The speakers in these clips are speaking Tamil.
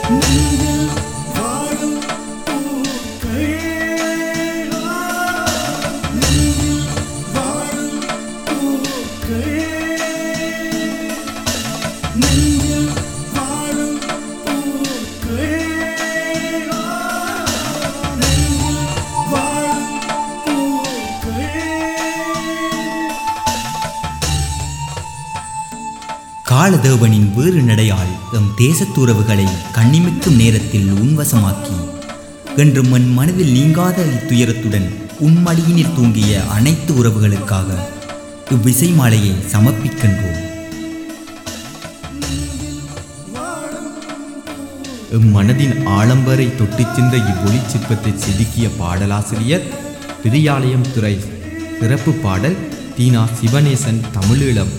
காலதேவனின் வேறு நடையால் எம் தேசத்துறவுகளை கண்ணிமிக்கும் நேரத்தில் உன்வசமாக்கி என்றும் என் மனதில் நீங்காத இத்துயரத்துடன் உன்மடியினில் தூங்கிய அனைத்து உறவுகளுக்காக இவ்விசை மாலையை சமர்ப்பிக்கின்றோம் எம் மனதின் ஆழம் வரை தொட்டுச் சென்ற இவ்வொளி சிற்பத்தை செதுக்கிய பாடலாசிரியர் பிரியாலயம் துறை சிறப்பு பாடல் தீனா சிவநேசன் தமிழீழம்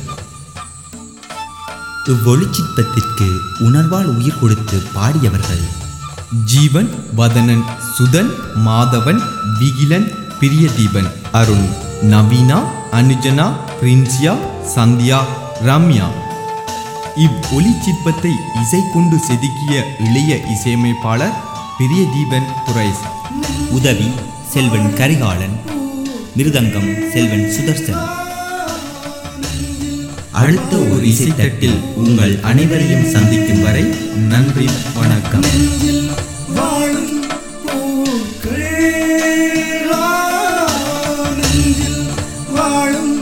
இவ்வொளிச்சிற்பத்திற்கு உணர்வால் உயிர் கொடுத்து பாடியவர்கள் ஜீவன் வதனன் சுதன் மாதவன் விகிலன் பிரியதீபன் அருண் நவீனா அனுஜனா பிரின்சியா சந்தியா ரம்யா இவ் ஒளி சிற்பத்தை இசை கொண்டு செதுக்கிய இளைய இசையமைப்பாளர் பிரியதீபன் துரைஸ் உதவி செல்வன் கரிகாலன் மிருதங்கம் செல்வன் சுதர்சன் அடுத்த ஒரு இசைத்தட்டில் உங்கள் அனைவரையும் சந்திக்கும் வரை நன்றி வணக்கம் வாழும் பூக்கள் நெஞ்சில் வாழும்